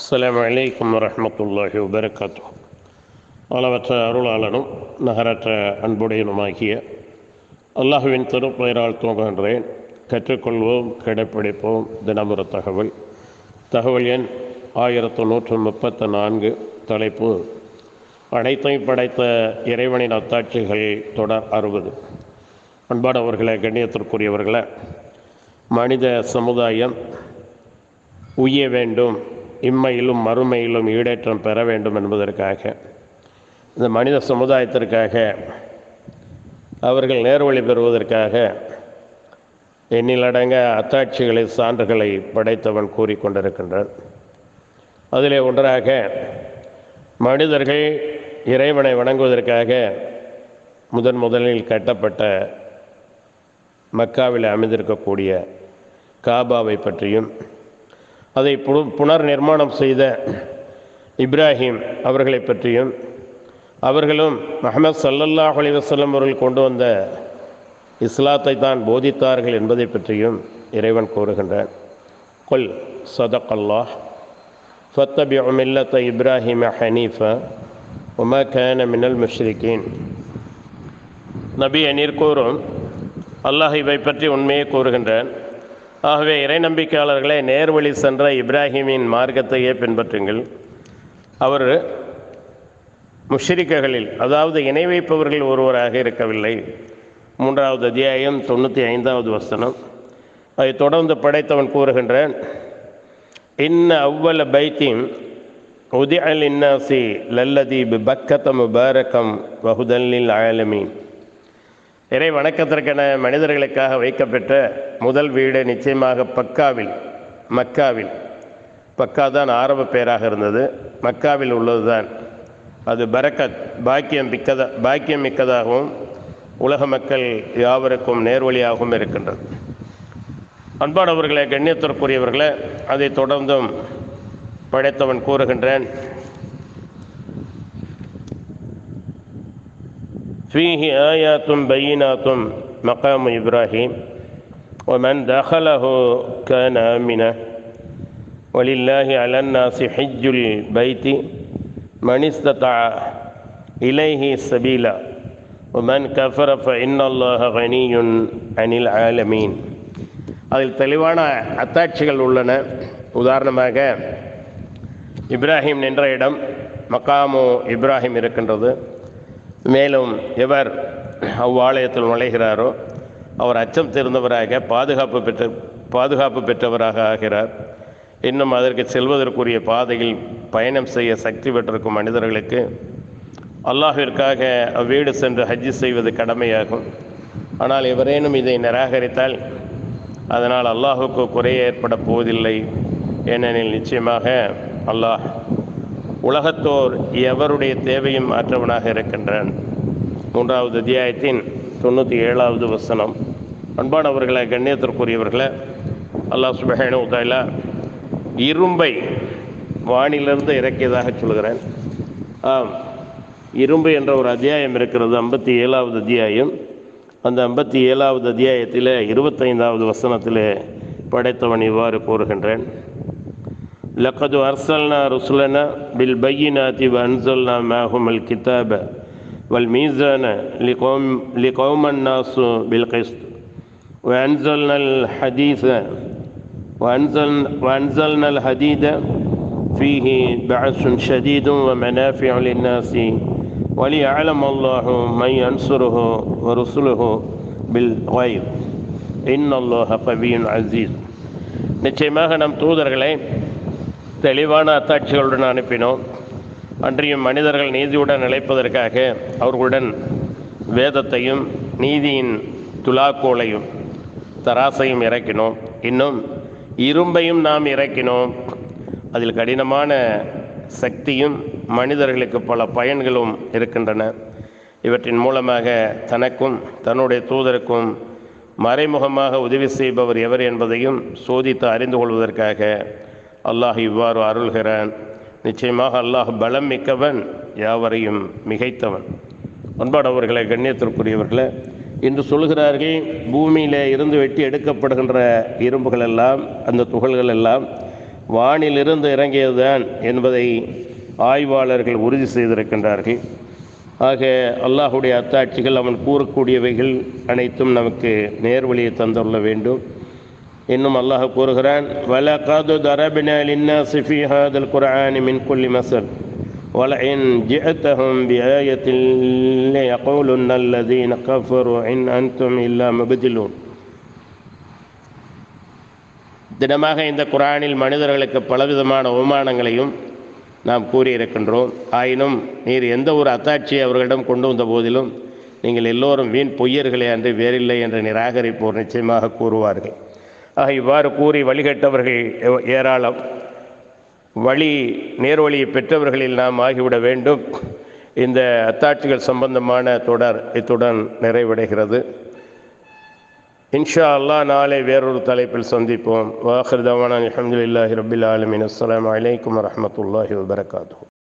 அஸ்ஸலாமு அலைக்கும் வரஹ்மத்துல்லாஹி வபரகாத்து அளவற்ற அருளாளனும் நகரற்ற அன்புடையனுமாகிய அல்லாஹுவின் திருப்பெயரால் தூங்குகின்றேன் கற்றுக்கொள்வோம் கடைப்பிடிப்போம் தினமுற தகவல் தகவல் எண் ஆயிரத்து நூற்று முப்பத்து நான்கு தலைப்பு அனைத்தையும் படைத்த இறைவனின் அத்தாட்சிகள் தொடர் அறுபது அன்பானவர்களே கண்ணியத்திற்குரியவர்களே மனித சமுதாயம் உய்ய வேண்டும் இம்மையிலும் மறுமையிலும் ஈடேற்றம் பெற வேண்டும் என்பதற்காக இந்த மனித சமுதாயத்திற்காக அவர்கள் நேர்வழி பெறுவதற்காக எண்ணிலடங்க அத்தாட்சிகளை சான்றுகளை படைத்தவன் கூறிக்கொண்டிருக்கின்றான் அதிலே ஒன்றாக மனிதர்கள் இறைவனை வணங்குவதற்காக முதன் முதலில் கட்டப்பட்ட மக்காவில் அமைந்திருக்கக்கூடிய காபாவை பற்றியும் அதை பு புனர் நிர்மாணம் செய்த இப்ராஹிம் அவர்களை பற்றியும் அவர்களும் முகமது சல்லல்லாஹ் அலி வசல்லம் அவர்கள் கொண்டு வந்த இஸ்லாத்தை தான் போதித்தார்கள் என்பதை பற்றியும் இறைவன் கூறுகின்றான் கொல் சதக் அல்லாஹ் ஃபத்தபி மில்லத்த இப்ராஹிம் ஹனீஃபா உமா கேன மினல் முஷ்ரிகீன் நபி அநீர் கூறும் அல்லாஹ் இவை பற்றி உண்மையை கூறுகின்றான் ஆகவே இறை நம்பிக்கையாளர்களே நேர்வழி சென்ற இப்ராஹிமின் மார்க்கத்தையே பின்பற்றுங்கள் அவர் முஷ்ரிக்ககளில் அதாவது இணை வைப்பவர்கள் ஒருவராக இருக்கவில்லை மூன்றாவது அத்தியாயம் தொண்ணூற்றி ஐந்தாவது வசனம் அதை தொடர்ந்து படைத்தவன் கூறுகின்றான் இன்ன அவ்வள பைத்தின் உதி அல் இன்னாசி லல்லதி பக்கத்த முபாரக்கம் வகுதல்லில் ஆலமீன் இறை வணக்கத்திற்கென மனிதர்களுக்காக வைக்கப்பெற்ற முதல் வீடு நிச்சயமாக பக்காவில் மக்காவில் பக்கா தான் ஆரம்ப பெயராக இருந்தது மக்காவில் உள்ளது தான் அது பரக்கத் பாக்கியம் மிக்கதா பாக்கியம் மிக்கதாகவும் உலக மக்கள் யாவருக்கும் நேர்வழியாகவும் இருக்கின்றது அன்பானவர்களே கண்ணியத்திற்குரியவர்களே அதை தொடர்ந்தும் படைத்தவன் கூறுகின்றேன் فيه آيات بينات مقام إبراهيم ومن دخله كان آمنا ولله على الناس حج البيت من استطاع إليه سبيلا ومن كفر فإن الله غني عن العالمين அதில் தெளிவான அத்தாட்சிகள் உள்ளன உதாரணமாக இப்ராஹிம் நின்ற இடம் மக்காமு இப்ராஹிம் இருக்கின்றது மேலும் எவர் அவ்வாலயத்தில் நுழைகிறாரோ அவர் அச்சம் தெரிந்தவராக பாதுகாப்பு பெற்ற பாதுகாப்பு பெற்றவராக ஆகிறார் இன்னும் அதற்கு செல்வதற்குரிய பாதையில் பயணம் செய்ய சக்தி பெற்றிருக்கும் மனிதர்களுக்கு அல்லாஹிற்காக அவ்வீடு சென்று ஹஜ்ஜி செய்வது கடமையாகும் ஆனால் எவரேனும் இதை நிராகரித்தால் அதனால் அல்லாஹுக்கு குறைய ஏற்பட போவதில்லை ஏனெனில் நிச்சயமாக அல்லாஹ் உலகத்தோர் எவருடைய தேவையும் மாற்றவனாக இருக்கின்றான் மூன்றாவது அத்தியாயத்தின் தொண்ணூற்றி ஏழாவது வசனம் அன்பானவர்களை கண்ணியத்திற்குரியவர்களை அல்லாஹ் சுபஹேனு உதாயிலா இரும்பை வானிலிருந்து இறக்கியதாக சொல்கிறேன் ஆம் இரும்பு என்ற ஒரு அத்தியாயம் இருக்கிறது ஐம்பத்தி ஏழாவது அத்தியாயம் அந்த ஐம்பத்தி ஏழாவது அத்தியாயத்தில் இருபத்தைந்தாவது வசனத்தில் படைத்தவன் இவ்வாறு கூறுகின்றேன் لقد أرسلنا رسلنا بالبينات وأنزلنا معهم الكتاب والميزان لقوم, لقوم الناس بالقسط وأنزلنا الحديث وأنزل وأنزلنا الحديد فيه بعث شديد ومنافع للناس وليعلم الله من ينصره ورسله بالغيب إن الله قوي عزيز நிச்சயமாக நம் தூதர்களை தெளிவான அத்தாட்சிகளுடன் அனுப்பினோம் அன்றியும் மனிதர்கள் நீதியுடன் நிலைப்பதற்காக அவர்களுடன் வேதத்தையும் நீதியின் துலாக்கோளையும் தராசையும் இறக்கினோம் இன்னும் இரும்பையும் நாம் இறக்கினோம் அதில் கடினமான சக்தியும் மனிதர்களுக்கு பல பயன்களும் இருக்கின்றன இவற்றின் மூலமாக தனக்கும் தன்னுடைய தூதருக்கும் மறைமுகமாக உதவி செய்பவர் எவர் என்பதையும் சோதித்து அறிந்து கொள்வதற்காக அல்லாஹ் இவ்வாறு அருள்கிறான் நிச்சயமாக அல்லாஹ் பலம் மிக்கவன் யாவரையும் மிகைத்தவன் அன்பாடவர்களை கண்ணியத்திற்குரியவர்களை என்று சொல்கிறார்கள் பூமியிலே இருந்து வெட்டி எடுக்கப்படுகின்ற இரும்புகள் எல்லாம் அந்த துகள்கள் எல்லாம் வானிலிருந்து இறங்கியதுதான் என்பதை ஆய்வாளர்கள் உறுதி செய்திருக்கின்றார்கள் ஆக அல்லாஹுடைய அத்தாட்சிகள் அவன் கூறக்கூடியவைகள் அனைத்தும் நமக்கு நேர்வழியை தந்துள்ள வேண்டும் இன்னும் அல்லாஹ் கூறுகிறான் வலகது தரபின லின்னாசி ஃபீ ஹாதல் குர்ஆனி மின் குல்லி மசல் ولئن جئتهم بآية ليقولن الذين كفروا إن أنتم إلا مبدلون தினமாக இந்த குரானில் மனிதர்களுக்கு பலவிதமான அவமானங்களையும் நாம் கூறியிருக்கின்றோம் ஆயினும் நீர் எந்த ஒரு அத்தாட்சியை அவர்களிடம் கொண்டு வந்த போதிலும் நீங்கள் எல்லோரும் வீண் பொய்யர்களே அன்று வேறில்லை என்று நிராகரிப்போர் நிச்சயமாக கூறுவார்கள் ஆக இவ்வாறு கூறி வழிகட்டவர்கள் ஏ- ஏராளம் வழி நேர்வழியை பெற்றவர்களில் நாம் ஆகிவிட வேண்டும் இந்த அத்தாட்சிகள் சம்பந்தமான தொடர் இத்துடன் நிறைவடைகிறது இன்ஷா அல்லாஹ் நாளை வேறொரு தலைப்பில் சந்திப்போம் வாஹிர் தவானா அலமதுல்லாஹி ரபில் ஆலமின் அஸ்ஸலாமு அலைக்கும் வரஹ்மத்துல்லாஹி வபரகாத்துஹு